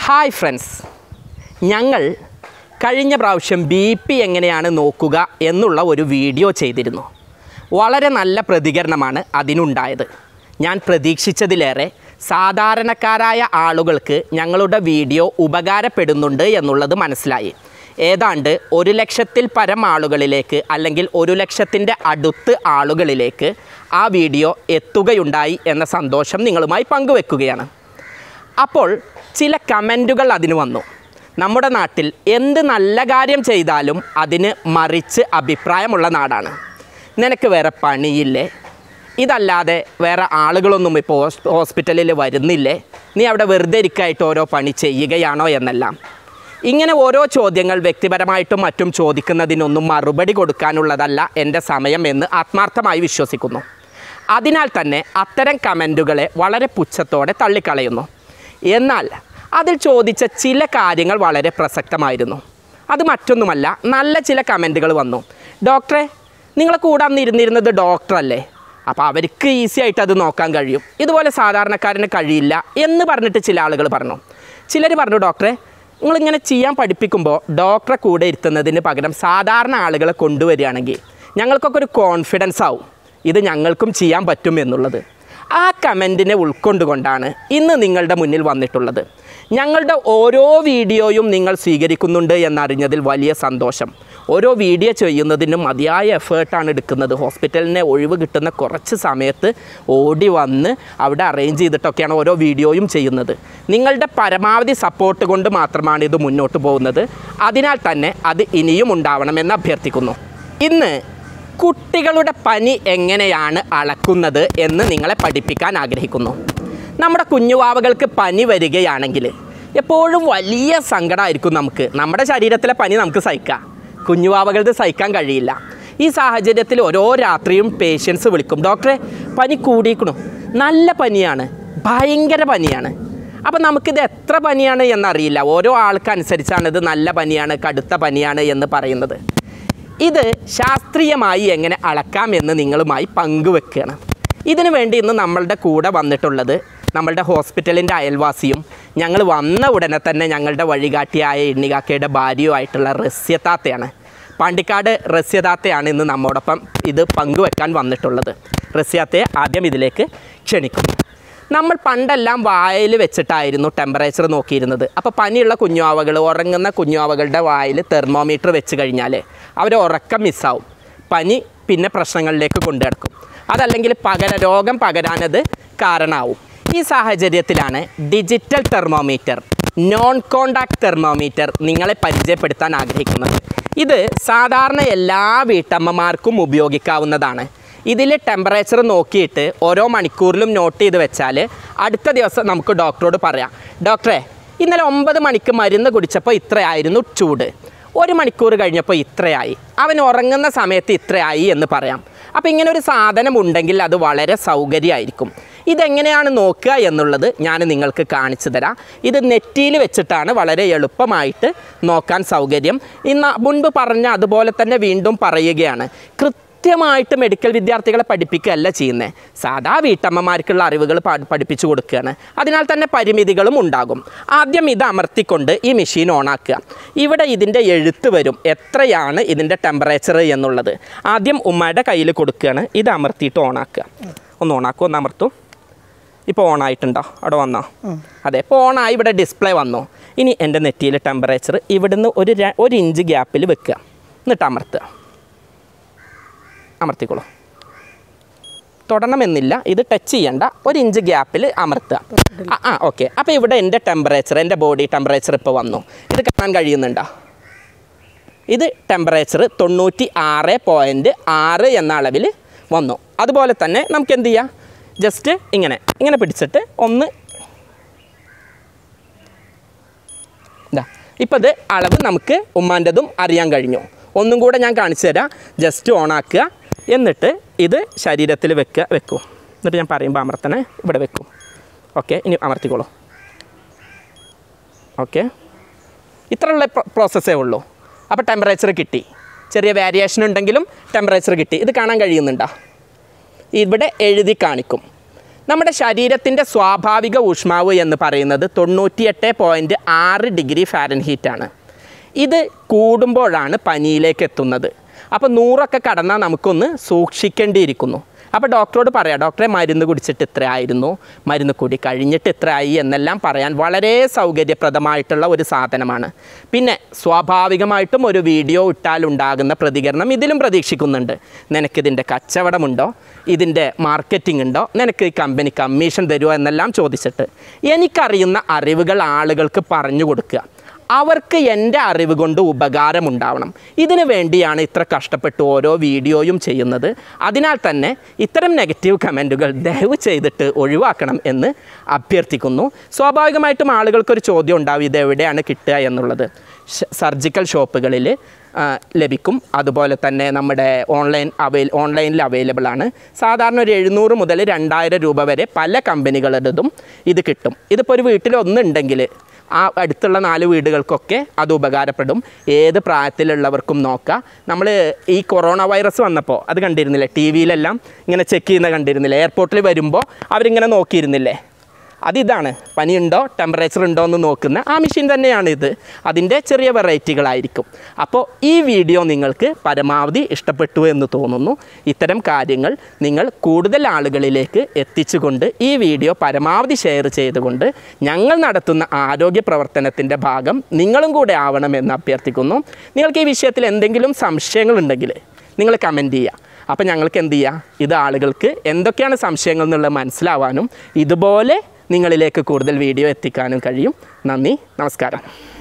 hi friends ഞങ്ങൾ കഴിഞ്ഞ പ്രാവശ്യം ബി പി എങ്ങനെയാണ് നോക്കുക എന്നുള്ള ഒരു വീഡിയോ ചെയ്തിരുന്നു വളരെ നല്ല പ്രതികരണമാണ് അതിനുണ്ടായത് ഞാൻ പ്രതീക്ഷിച്ചതിലേറെ സാധാരണക്കാരായ ആളുകൾക്ക് ഞങ്ങളുടെ വീഡിയോ ഉപകാരപ്പെടുന്നുണ്ട് എന്നുള്ളത് മനസ്സിലായി ഏതാണ്ട് ഒരു ലക്ഷത്തിൽ പരം ആളുകളിലേക്ക് അല്ലെങ്കിൽ ഒരു ലക്ഷത്തിൻ്റെ അടുത്ത് ആളുകളിലേക്ക് ആ വീഡിയോ എത്തുകയുണ്ടായി എന്ന സന്തോഷം നിങ്ങളുമായി പങ്കുവെക്കുകയാണ് അപ്പോൾ ചില കമൻറ്റുകൾ അതിന് വന്നു നമ്മുടെ നാട്ടിൽ എന്ത് നല്ല കാര്യം ചെയ്താലും അതിന് മറിച്ച് അഭിപ്രായമുള്ള നാടാണ് നിനക്ക് വേറെ പണിയില്ലേ ഇതല്ലാതെ വേറെ ആളുകളൊന്നും ഇപ്പോൾ ഹോസ്- ഹോസ്പിറ്റലിൽ വരുന്നില്ലേ നീ അവിടെ വെറുതെ ഇരിക്കായിട്ട് ഓരോ പണി ചെയ്യുകയാണോ എന്നെല്ലാം ഇങ്ങനെ ഓരോ ചോദ്യങ്ങൾ വ്യക്തിപരമായിട്ടും മറ്റും ചോദിക്കുന്നതിനൊന്നും മറുപടി കൊടുക്കാനുള്ളതല്ല എൻ്റെ സമയം എന്ന് ആത്മാർത്ഥമായി വിശ്വസിക്കുന്നു അതിനാൽ തന്നെ അത്തരം കമൻറ്റുകളെ വളരെ പുച്ഛത്തോടെ തള്ളിക്കളയുന്നു എന്നാൽ അതിൽ ചോദിച്ച ചില കാര്യങ്ങൾ വളരെ പ്രസക്തമായിരുന്നു അത് മറ്റൊന്നുമല്ല നല്ല ചില കമൻറ്റുകൾ വന്നു ഡോക്ടറെ നിങ്ങളെ കൂടെ അന്ന് ഇരുന്നിരുന്നത് ഡോക്ടറല്ലേ അപ്പോൾ അവർക്ക് ഈസി ആയിട്ട് അത് നോക്കാൻ കഴിയും ഇതുപോലെ സാധാരണക്കാരന് കഴിയില്ല എന്ന് പറഞ്ഞിട്ട് ചില ആളുകൾ പറഞ്ഞു ചിലർ പറഞ്ഞു ഡോക്ടറെ നിങ്ങളിങ്ങനെ ചെയ്യാൻ പഠിപ്പിക്കുമ്പോൾ ഡോക്ടറെ കൂടെ ഇരുത്തുന്നതിന് പകരം സാധാരണ ആളുകളെ കൊണ്ടുവരികയാണെങ്കിൽ ഞങ്ങൾക്കൊക്കെ ഒരു കോൺഫിഡൻസ് ആവും ഇത് ഞങ്ങൾക്കും ചെയ്യാൻ പറ്റും എന്നുള്ളത് ആ കമൻറ്റിനെ ഉൾക്കൊണ്ടുകൊണ്ടാണ് ഇന്ന് നിങ്ങളുടെ മുന്നിൽ വന്നിട്ടുള്ളത് ഞങ്ങളുടെ ഓരോ വീഡിയോയും നിങ്ങൾ സ്വീകരിക്കുന്നുണ്ട് എന്നറിഞ്ഞതിൽ വലിയ സന്തോഷം ഓരോ വീഡിയോ ചെയ്യുന്നതിനും മതിയായ എഫേർട്ടാണ് എടുക്കുന്നത് ഹോസ്പിറ്റലിനെ ഒഴിവ് കിട്ടുന്ന കുറച്ച് സമയത്ത് ഓടി വന്ന് അവിടെ അറേഞ്ച് ചെയ്തിട്ടൊക്കെയാണ് ഓരോ വീഡിയോയും ചെയ്യുന്നത് നിങ്ങളുടെ പരമാവധി സപ്പോർട്ട് കൊണ്ട് മാത്രമാണ് ഇത് മുന്നോട്ട് പോകുന്നത് അതിനാൽ തന്നെ അത് ഇനിയും ഉണ്ടാവണമെന്ന് അഭ്യർത്ഥിക്കുന്നു ഇന്ന് കുട്ടികളുടെ പനി എങ്ങനെയാണ് അളക്കുന്നത് എന്ന് നിങ്ങളെ പഠിപ്പിക്കാൻ ആഗ്രഹിക്കുന്നു നമ്മുടെ കുഞ്ഞുവാവകൾക്ക് പനി വരികയാണെങ്കിൽ എപ്പോഴും വലിയ സങ്കടമായിരിക്കും നമുക്ക് നമ്മുടെ ശരീരത്തിലെ പനി നമുക്ക് സഹിക്കാം കുഞ്ഞുവാവകളുടെ സഹിക്കാൻ കഴിയില്ല ഈ സാഹചര്യത്തിൽ ഓരോ രാത്രിയും പേഷ്യൻസ് വിളിക്കും ഡോക്ടറെ പനി കൂടിയിരിക്കണു നല്ല പനിയാണ് ഭയങ്കര പനിയാണ് അപ്പം നമുക്കിത് എത്ര പനിയാണ് എന്നറിയില്ല ഓരോ ആൾക്കനുസരിച്ചാണ് ഇത് നല്ല പനിയാണ് കടുത്ത പനിയാണ് എന്ന് പറയുന്നത് ഇത് ശാസ്ത്രീയമായി എങ്ങനെ അളക്കാം എന്ന് നിങ്ങളുമായി പങ്കുവെക്കുകയാണ് ഇതിനു വേണ്ടി ഇന്ന് നമ്മളുടെ കൂടെ വന്നിട്ടുള്ളത് നമ്മളുടെ ഹോസ്പിറ്റലിൻ്റെ അയൽവാസിയും ഞങ്ങൾ വന്ന ഉടനെ തന്നെ ഞങ്ങളുടെ വഴികാട്ടിയായ എണ്ണികാക്കയുടെ ഭാര്യയുമായിട്ടുള്ള റസ്യതാത്തയാണ് പാണ്ടിക്കാട് റസ്യതാത്തയാണ് ഇന്ന് നമ്മോടൊപ്പം ഇത് പങ്കുവെക്കാൻ വന്നിട്ടുള്ളത് റസ്യാത്തയെ ആദ്യം ഇതിലേക്ക് ക്ഷണിക്കുന്നു നമ്മൾ പണ്ടെല്ലാം വായിൽ വെച്ചിട്ടായിരുന്നു ടെമ്പറേച്ചർ നോക്കിയിരുന്നത് അപ്പോൾ പനിയുള്ള കുഞ്ഞുവാവകൾ ഉറങ്ങുന്ന കുഞ്ഞുവാവകളുടെ വായിൽ തെർമോമീറ്റർ വെച്ച് കഴിഞ്ഞാൽ അവർ ഉറക്കം മിസ്സാവും പനി പിന്നെ പ്രശ്നങ്ങളിലേക്ക് കൊണ്ടുനടക്കും അതല്ലെങ്കിൽ പകര രോഗം പകരാനത് കാരണമാവും ഈ സാഹചര്യത്തിലാണ് digital thermometer non contact thermometer നിങ്ങളെ പരിചയപ്പെടുത്താൻ ആഗ്രഹിക്കുന്നത് ഇത് സാധാരണ എല്ലാ വീട്ടമ്മമാർക്കും ഉപയോഗിക്കാവുന്നതാണ് ഇതിൽ ടെമ്പറേച്ചർ നോക്കിയിട്ട് ഓരോ മണിക്കൂറിലും നോട്ട് ചെയ്ത് വെച്ചാൽ അടുത്ത ദിവസം നമുക്ക് ഡോക്ടറോട് പറയാം ഡോക്ടറെ ഇന്നലെ ഒമ്പത് മണിക്ക് മരുന്ന് കുടിച്ചപ്പോൾ ഇത്രയായിരുന്നു ചൂട് ഒരു മണിക്കൂർ കഴിഞ്ഞപ്പോൾ ഇത്രയായി അവൻ ഉറങ്ങുന്ന സമയത്ത് ഇത്രയായി എന്ന് പറയാം അപ്പോൾ ഇങ്ങനെ ഒരു സാധനം ഉണ്ടെങ്കിൽ അത് വളരെ സൗകര്യമായിരിക്കും ഇതെങ്ങനെയാണ് നോക്കുക എന്നുള്ളത് ഞാൻ നിങ്ങൾക്ക് കാണിച്ചു തരാം ഇത് നെറ്റിയിൽ വെച്ചിട്ടാണ് വളരെ എളുപ്പമായിട്ട് നോക്കാൻ സൗകര്യം ഇന്ന് മുൻപ് പറഞ്ഞ അതുപോലെ തന്നെ വീണ്ടും പറയുകയാണ് കൃത്യമായിട്ട് മെഡിക്കൽ വിദ്യാർത്ഥികളെ പഠിപ്പിക്കുകയല്ല ചെയ്യുന്നത് സാധാ വീട്ടമ്മമാർക്കുള്ള അറിവുകൾ പാ- പഠിപ്പിച്ചു കൊടുക്കുകയാണ് അതിനാൽ തന്നെ പരിമിതികളും ഉണ്ടാകും ആദ്യം ഇത് അമർത്തിക്കൊണ്ട് ഈ മെഷീൻ ഓണാക്കുക ഇവിടെ ഇതിൻ്റെ എഴുത്ത് വരും എത്രയാണ് ഇതിൻ്റെ ടെമ്പറേച്ചർ എന്നുള്ളത് ആദ്യം ഉമ്മയുടെ കയ്യിൽ കൊടുക്കുകയാണ് ഇത് അമർത്തിയിട്ട് ഓണാക്കുക ഒന്ന് ഓണാക്കുക ഒന്ന് അമർത്തും ഇപ്പോൾ ഓണായിട്ടുണ്ടോ അവിടെ വന്നോ അതെ ഇപ്പോൾ ഓണായി ഇവിടെ ഡിസ്പ്ലേ വന്നു ഇനി എൻ്റെ നെറ്റിയിൽ ടെമ്പറേച്ചർ ഇവിടുന്ന് ഒരു ര- ഒരു ഇഞ്ച് ഗ്യാപ്പിൽ വെക്കുക എന്നിട്ട് അമർത്തുക അമർത്തിക്കോളൂ തൊടണമെന്നില്ല ഇത് ടച്ച് ചെയ്യണ്ട ഒരു ഇഞ്ച് ഗ്യാപ്പിൽ അമർത്തുക ആ ആ ഓക്കെ അപ്പോൾ ഇവിടെ എൻ്റെ ടെമ്പറേച്ചർ എൻ്റെ ബോഡി ടെമ്പറേച്ചർ ഇപ്പോൾ വന്നു ഇത് കാണാൻ കഴിയുന്നുണ്ടോ ഇത് ടെമ്പറേച്ചർ തൊണ്ണൂറ്റി ആറ് പോയിൻറ്റ് ആറ് എന്ന അളവിൽ വന്നു അതുപോലെ തന്നെ നമുക്ക് എന്ത് ചെയ്യാം ജസ്റ്റ് ഇങ്ങനെ ഇങ്ങനെ പിടിച്ചിട്ട് ഒന്ന് ഇതാ ഇപ്പോൾ ഇത് അളവ് നമുക്ക് ഉമ്മാൻ്റെതും അറിയാൻ കഴിഞ്ഞു ഒന്നും കൂടെ ഞാൻ കാണിച്ചു തരാം ജസ്റ്റ് ഓണാക്കുക എന്നിട്ട് ഇത് ശരീരത്തിൽ വെക്കുക വെക്കൂ എന്നിട്ട് ഞാൻ പറയുമ്പോൾ അമർത്തണേ ഇവിടെ വെക്കൂ ഓക്കെ ഇനി അമർത്തിക്കോളൂ ഓക്കെ ഇത്രയുള്ള പ്രോസസ്സേ ഉള്ളൂ അപ്പോൾ ടെമ്പറേച്ചർ കിട്ടി ചെറിയ വേരിയേഷൻ ഉണ്ടെങ്കിലും ടെമ്പറേച്ചർ കിട്ടി ഇത് കാണാൻ കഴിയുന്നുണ്ടോ ഇവിടെ എഴുതി കാണിക്കും നമ്മുടെ ശരീരത്തിൻ്റെ സ്വാഭാവിക ഊഷ്മാവ് എന്ന് പറയുന്നത് തൊണ്ണൂറ്റിയെട്ട് പോയിൻറ്റ് ആറ് ഡിഗ്രി ഫാരൻഹീറ്റാണ് ഇത് കൂടുമ്പോഴാണ് പനിയിലേക്ക് എത്തുന്നത് അപ്പോൾ നൂറൊക്കെ കടന്നാൽ നമുക്കൊന്ന് സൂക്ഷിക്കേണ്ടിയിരിക്കുന്നു അപ്പോൾ ഡോക്ടറോട് പറയാം ഡോക്ടറെ മരുന്ന് കുടിച്ചിട്ട് ഇത്ര ആയിരുന്നു മരുന്ന് കൂടി കഴിഞ്ഞിട്ട് ഇത്ര ആയി എന്നെല്ലാം പറയാൻ വളരെ സൗകര്യപ്രദമായിട്ടുള്ള ഒരു സാധനമാണ് പിന്നെ സ്വാഭാവികമായിട്ടും ഒരു വീഡിയോ ഇട്ടാൽ ഉണ്ടാകുന്ന പ്രതികരണം ഇതിലും പ്രതീക്ഷിക്കുന്നുണ്ട് നിനക്കിതിൻ്റെ കച്ചവടമുണ്ടോ ഇതിൻ്റെ മാർക്കറ്റിംഗ് ഉണ്ടോ നിനക്ക് ഈ കമ്പനി കമ്മീഷൻ തരുമോ എന്നെല്ലാം ചോദിച്ചിട്ട് എനിക്കറിയുന്ന അറിവുകൾ ആളുകൾക്ക് പറഞ്ഞു കൊടുക്കുക അവർക്ക് എൻ്റെ അറിവ് കൊണ്ട് ഉപകാരമുണ്ടാവണം ഇതിനു വേണ്ടിയാണ് ഇത്ര കഷ്ടപ്പെട്ട് ഓരോ വീഡിയോയും ചെയ്യുന്നത് അതിനാൽ തന്നെ ഇത്തരം നെഗറ്റീവ് കമൻറ്റുകൾ ദയവ് ചെയ്തിട്ട് ഒഴിവാക്കണം എന്ന് അഭ്യർത്ഥിക്കുന്നു സ്വാഭാവികമായിട്ടും ആളുകൾക്കൊരു ചോദ്യം ഉണ്ടാവും ഇത് എവിടെയാണ് കിട്ടുക എന്നുള്ളത് ഷ- സർജിക്കൽ ഷോപ്പുകളിൽ ആ, ലഭിക്കും അതുപോലെ തന്നെ നമ്മുടെ ഓൺലൈൻ അവൈൽ ഓൺലൈനിൽ അവൈലബിൾ ആണ് സാധാരണ ഒരു എഴുന്നൂറ് മുതൽ രണ്ടായിരം രൂപ വരെ പല കമ്പനികളുടേതും ഇത് കിട്ടും ഇതിപ്പോൾ ഒരു വീട്ടിൽ ഒന്നുണ്ടെങ്കിൽ ആ അടുത്തുള്ള നാല് വീടുകൾക്കൊക്കെ അത് ഉപകാരപ്പെടും ഏത് പ്രായത്തിലുള്ളവർക്കും നോക്കാം നമ്മൾ ഈ കൊറോണ വൈറസ് വന്നപ്പോൾ അത് കണ്ടിരുന്നില്ലേ ടി വിയിലെല്ലാം ഇങ്ങനെ ചെക്ക് ചെയ്യുന്ന കണ്ടിരുന്നില്ലേ എയർപോർട്ടിൽ വരുമ്പോൾ അവരിങ്ങനെ നോക്കിയിരുന്നില്ലേ അതിതാണ് പനിയുണ്ടോ ടെമ്പറേച്ചർ ഉണ്ടോ എന്ന് നോക്കുന്ന ആ മെഷീൻ തന്നെയാണ് ഇത് അതിൻ്റെ ചെറിയ വെറൈറ്റികളായിരിക്കും അപ്പോൾ ഈ വീഡിയോ നിങ്ങൾക്ക് പരമാവധി ഇഷ്ടപ്പെട്ടു എന്ന് തോന്നുന്നു ഇത്തരം കാര്യങ്ങൾ നിങ്ങൾ കൂടുതൽ ആളുകളിലേക്ക് എത്തിച്ചുകൊണ്ട് ഈ വീഡിയോ പരമാവധി ഷെയർ ചെയ്തുകൊണ്ട് ഞങ്ങൾ നടത്തുന്ന ആരോഗ്യ പ്രവർത്തനത്തിൻ്റെ ഭാഗം നിങ്ങളും കൂടെ ആവണമെന്ന് അഭ്യർത്ഥിക്കുന്നു നിങ്ങൾക്ക് ഈ വിഷയത്തിൽ എന്തെങ്കിലും സംശയങ്ങളുണ്ടെങ്കിൽ നിങ്ങൾ കമൻറ്റ് ചെയ്യുക അപ്പോൾ ഞങ്ങൾക്ക് എന്ത് ചെയ്യുക ഇത് ആളുകൾക്ക് എന്തൊക്കെയാണ് സംശയങ്ങൾ എന്നുള്ളത് മനസ്സിലാവാനും ഇതുപോലെ നിങ്ങളിലേക്ക് കൂടുതൽ വീഡിയോ എത്തിക്കാനും കഴിയും നന്ദി നമസ്കാരം